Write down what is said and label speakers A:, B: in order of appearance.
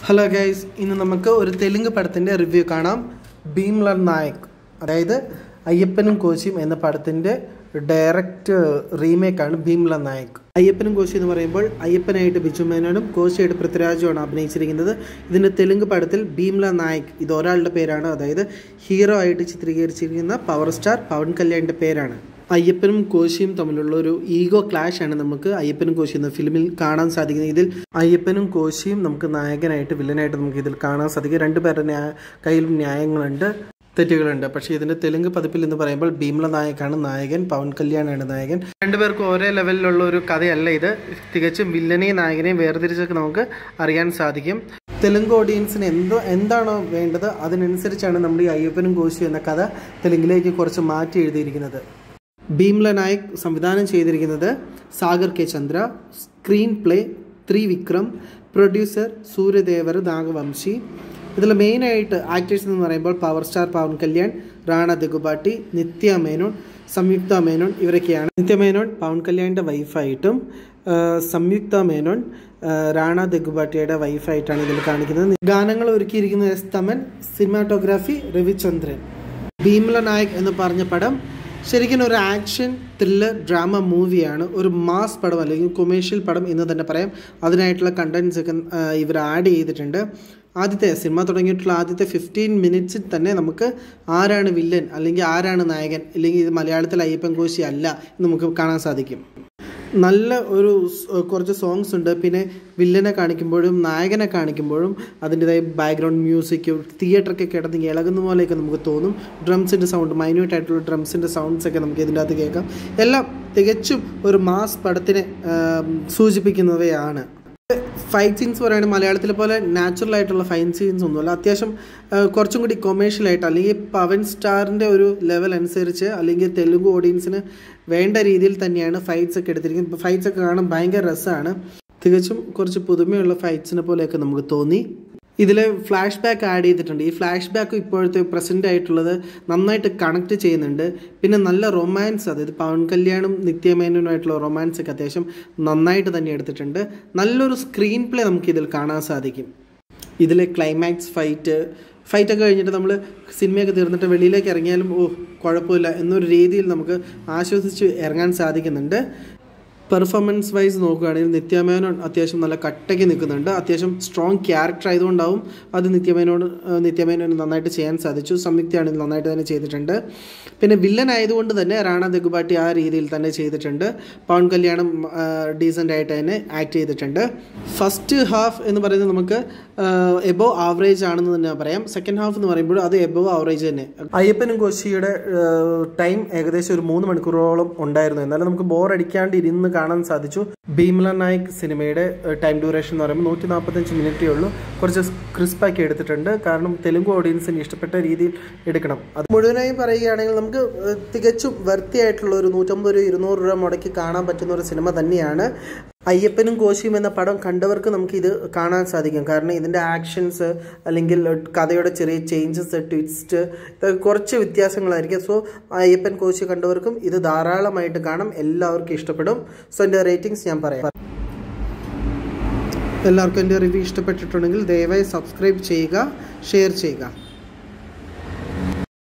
A: hello guys ഇന്ന് നമുക്ക് ഒരു തെലുങ്ക് പടത്തിൻ്റെ റിവ്യൂ കാണാം ഭീംലർ നായക് അതായത് അയ്യപ്പനും കോശിയും എന്ന പടത്തിൻ്റെ ഡയറക്റ്റ് റീമേക്കാണ് ഭീംലർ നായക് അയ്യപ്പനും കോശി എന്ന് പറയുമ്പോൾ അയ്യപ്പനായിട്ട് ബിജു മേനോനും കോശിയായിട്ട് പൃഥ്വിരാജുമാണ് അഭിനയിച്ചിരിക്കുന്നത് ഇതിൻ്റെ തെലുങ്ക് പടത്തിൽ ഭീംല നായക് ഇത് ഒരാളുടെ പേരാണ് അതായത് ഹീറോ ആയിട്ട് ചിത്രീകരിച്ചിരിക്കുന്ന പവർ സ്റ്റാർ പവൻ കല്യാണിൻ്റെ പേരാണ് അയ്യപ്പനും കോശിയും തമ്മിലുള്ള ഒരു ഈഗോ ക്ലാഷ് ആണ് നമുക്ക് അയ്യപ്പനും കോശി എന്ന ഫിലിമിൽ കാണാൻ സാധിക്കുന്നത് ഇതിൽ അയ്യപ്പനും കോശിയും നമുക്ക് നായകനായിട്ട് വില്ലനായിട്ട് നമുക്ക് ഇതിൽ കാണാൻ സാധിക്കും രണ്ടുപേരുടെ ന്യായ കയ്യിലും ന്യായങ്ങളുണ്ട് തെറ്റുകളുണ്ട് പക്ഷേ ഇതിന്റെ തെലുങ്ക് പതിപ്പിൽ എന്ന് പറയുമ്പോൾ ഭീംല നായകാണ് നായകൻ പവൻ കല്യാണാണ് നായകൻ രണ്ടുപേർക്കും ഒരേ ലെവലിലുള്ള ഒരു കഥയല്ല ഇത് തികച്ചും വില്ലനെയും നായകനെയും വേർതിരിച്ചൊക്കെ നമുക്ക് അറിയാൻ സാധിക്കും തെലുങ്ക് ഓഡിയൻസിന് എന്തോ എന്താണോ വേണ്ടത് അതിനനുസരിച്ചാണ് നമ്മുടെ ഈ അയ്യപ്പനും കോശിയും എന്ന കഥ തെലുങ്കിലേക്ക് കുറച്ച് മാറ്റി എഴുതിയിരിക്കുന്നത് ഭീംല നായക് സംവിധാനം ചെയ്തിരിക്കുന്നത് Sagar K Chandra screenplay Trivikram producer Suryadevara Nagavamsi ഇതിൽ മെയിനായിട്ട് ആക്ടേഴ്സ് എന്ന് പറയുമ്പോൾ പവർ സ്റ്റാർ പവൻ കല്യാൺ റാണ ദഗുബാട്ടി നിത്യ മേനോൻ സംയുക്ത മേനോൻ ഇവരൊക്കെയാണ് നിത്യ മേനോൻ പവൻ കല്യാണിൻ്റെ വൈഫായിട്ടും സംയുക്ത മേനോൻ റാണ ദഗുബാട്ടിയുടെ വൈഫായിട്ടാണ് ഇതിൽ കാണിക്കുന്നത് ഗാനങ്ങൾ ഒരുക്കിയിരിക്കുന്നത് എസ് തമൻ സിനിമാറ്റോഗ്രാഫി രവിചന്ദ്രൻ ഭീംല നായക് എന്ന് പറഞ്ഞ പടം ശരിക്കും ഒരു ആക്ഷൻ ത്രില്ലർ ഡ്രാമ മൂവിയാണ് ഒരു മാസ് പടം അല്ലെങ്കിൽ കൊമേഴ്ഷ്യൽ പടം എന്ന് തന്നെ പറയാം അതിനായിട്ടുള്ള കണ്ടൻസ് ഒക്കെ ഇവർ ആഡ് ചെയ്തിട്ടുണ്ട് ആദ്യത്തെ സിനിമ തുടങ്ങിയിട്ടുള്ള ആദ്യത്തെ ഫിഫ്റ്റീൻ മിനിറ്റ്സിൽ തന്നെ നമുക്ക് ആരാണ് വില്ലൻ അല്ലെങ്കിൽ ആരാണ് നായകൻ അല്ലെങ്കിൽ ഇത് മലയാളത്തിൽ അയ്യപ്പൻ കോശി അല്ല എന്ന് നമുക്ക് കാണാൻ സാധിക്കും നല്ല ഒരു കുറച്ച് സോങ്സ് ഉണ്ട് പിന്നെ വില്ലനെ കാണിക്കുമ്പോഴും നായകനെ കാണിക്കുമ്പോഴും അതിൻ്റെതായ ബാക്ക്ഗ്രൗണ്ട് മ്യൂസിക് തിയേറ്ററൊക്കെ കിടന്ന് ഇളകുന്ന പോലെയൊക്കെ നമുക്ക് തോന്നും ഡ്രംസിൻ്റെ സൗണ്ട് മൈന്യൂട്ട് ആയിട്ടുള്ള ഡ്രംസിൻ്റെ സൗണ്ട്സ് ഒക്കെ നമുക്ക് ഇതിൻ്റെ അകത്ത് കേൾക്കാം എല്ലാം തികച്ചും ഒരു മാസ് പടത്തിനെ സൂചിപ്പിക്കുന്നവയാണ് ഫൈറ്റ് സീൻസ് പറയുകയാണെങ്കിൽ മലയാളത്തിലെ പോലെ നാച്ചുറൽ ആയിട്ടുള്ള ഫൈറ്റ് സീൻസ് ഒന്നുമല്ല അത്യാവശ്യം കുറച്ചും കൂടി കൊമേഴ്ഷ്യൽ ആയിട്ട് അല്ലെങ്കിൽ പവൻ സ്റ്റാറിൻ്റെ ഒരു ലെവൽ അനുസരിച്ച് അല്ലെങ്കിൽ തെലുങ്ക് ഓഡിയൻസിന് വേണ്ട രീതിയിൽ തന്നെയാണ് ഫൈറ്റ്സ് ഒക്കെ എടുത്തിരിക്കുന്നത് ഫൈറ്റ്സ് ഒക്കെ കാണാൻ ഭയങ്കര രസമാണ് തികച്ചും കുറച്ച് പുതുമയുള്ള ഫൈറ്റ്സിനെ പോലെയൊക്കെ നമുക്ക് തോന്നി ഇതിൽ ഫ്ലാഷ് ബാക്ക് ആഡ് ചെയ്തിട്ടുണ്ട് ഈ ഫ്ലാഷ് ബാക്ക് ഇപ്പോഴത്തെ പ്രസൻ്റ് ആയിട്ടുള്ളത് നന്നായിട്ട് കണക്ട് ചെയ്യുന്നുണ്ട് പിന്നെ നല്ല റൊമാൻസ് അതായത് പവൻ കല്യാണും നിത്യമേനോനുമായിട്ടുള്ള റൊമാൻസ് ഒക്കെ അത്യാവശ്യം നന്നായിട്ട് തന്നെ എടുത്തിട്ടുണ്ട് നല്ലൊരു സ്ക്രീൻ പ്ലേ നമുക്ക് ഇതിൽ കാണാൻ സാധിക്കും ഇതിലെ ക്ലൈമാക്സ് ഫൈറ്റ് ഫൈറ്റൊക്കെ കഴിഞ്ഞിട്ട് നമ്മൾ സിനിമയൊക്കെ തീർന്നിട്ട് വെളിയിലേക്ക് ഇറങ്ങിയാലും ഓ കുഴപ്പമില്ല എന്നൊരു രീതിയിൽ നമുക്ക് ആശ്വസിച്ച് ഇറങ്ങാൻ സാധിക്കുന്നുണ്ട് പെർഫോമൻസ് വൈസ് നോക്കുകയാണെങ്കിൽ നിത്യമേനോൻ അത്യാവശ്യം നല്ല കട്ടയ്ക്ക് നിൽക്കുന്നുണ്ട് അത്യാവശ്യം സ്ട്രോങ് ക്യാരക്ടർ ആയതുകൊണ്ടാവും അത് നിത്യമേനോട് നിത്യമേനോന് നന്നായിട്ട് ചെയ്യാൻ സാധിച്ചു സംയുക്തയാണെങ്കിൽ നന്നായിട്ട് തന്നെ ചെയ്തിട്ടുണ്ട് പിന്നെ വില്ലൻ ആയതുകൊണ്ട് തന്നെ റാണ ദഗുബാട്ടി ആ രീതിയിൽ തന്നെ ചെയ്തിട്ടുണ്ട് പവൻ കല്യാണം ഡീസൻ്റ് ആയിട്ട് തന്നെ ആക്ട് ചെയ്തിട്ടുണ്ട് ഫസ്റ്റ് ഹാഫ് എന്ന് പറയുന്നത് നമുക്ക് എബോ ആവറേജ് ആണെന്ന് തന്നെ പറയാം സെക്കൻഡ് ഹാഫ് എന്ന് പറയുമ്പോൾ അത് എബോ ആവറേജ് തന്നെ അയ്യപ്പനും കോശിയുടെ ടൈം ഏകദേശം ഒരു മൂന്ന് മണിക്കൂറോളം ഉണ്ടായിരുന്നു എന്നാലും നമുക്ക് ബോർ അടിക്കാണ്ട് ഇരുന്ന് കാണാൻ സാധിച്ചു ഭീംല നായക് സിനിമയുടെ ടൈം ഡ്യൂറേഷൻ എന്ന് പറയുമ്പോൾ നൂറ്റി നാൽപ്പത്തഞ്ച് മിനിറ്റേ ഉള്ളൂ കുറച്ച് ക്രിസ്പാക്കി എടുത്തിട്ടുണ്ട് കാരണം തെലുങ്ക് ഓഡിയൻസിന് ഇഷ്ടപ്പെട്ട രീതിയിൽ എടുക്കണം അത് മുഴുവനായി പറയുകയാണെങ്കിൽ നമുക്ക് തികച്ചും വർത്തിയായിട്ടുള്ള ഒരു നൂറ്റമ്പത് രൂപ ഇരുന്നൂറ് രൂപ മുടക്കി കാണാൻ പറ്റുന്ന ഒരു സിനിമ തന്നെയാണ് അയ്യപ്പനും കോശിയും എന്ന പടം കണ്ടവർക്ക് നമുക്ക് ഇത് കാണാൻ സാധിക്കും കാരണം ഇതിൻ്റെ ആക്ഷൻസ് അല്ലെങ്കിൽ കഥയുടെ ചെറിയ ചേഞ്ചസ് ട്വിസ്റ്റ് കുറച്ച് വ്യത്യാസങ്ങളായിരിക്കും സോ അയ്യപ്പൻ കോശി കണ്ടവർക്കും ഇത് ധാരാളമായിട്ട് കാണാം എല്ലാവർക്കും ഇഷ്ടപ്പെടും സോ എൻ്റെ റേറ്റിംഗ്സ് ഞാൻ പറയാം എല്ലാവർക്കും എൻ്റെ റിവ്യൂ ഇഷ്ടപ്പെട്ടിട്ടുണ്ടെങ്കിൽ ദയവായി സബ്സ്ക്രൈബ് ചെയ്യുക ഷെയർ ചെയ്യുക